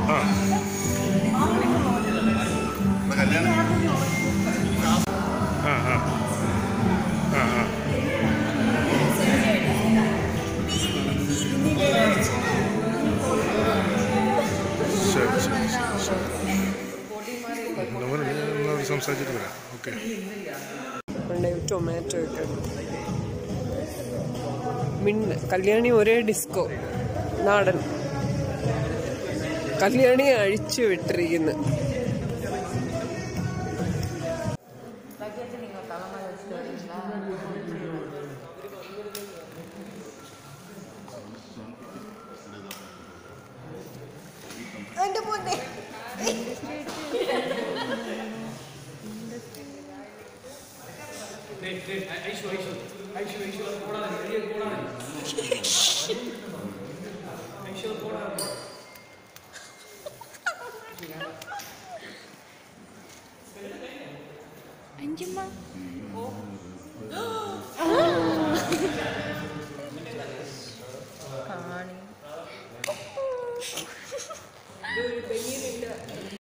ആ ആ ആ ആ ആ ശരി ശരി ശരി ശരി നമ്മൾ എന്നോട് സംസാരിച്ചിട്ട് വരാം ഓക്കെ ഉണ്ടായി ടൊമാറ്റോ ഒക്കെ മിണ്ണ് കല്യാണി ഒരേ ഡിസ്കോ നാടൻ കല്യാണി അഴിച്ചു വിട്ടിരിക്കുന്നു അഞ്ചുമ്മ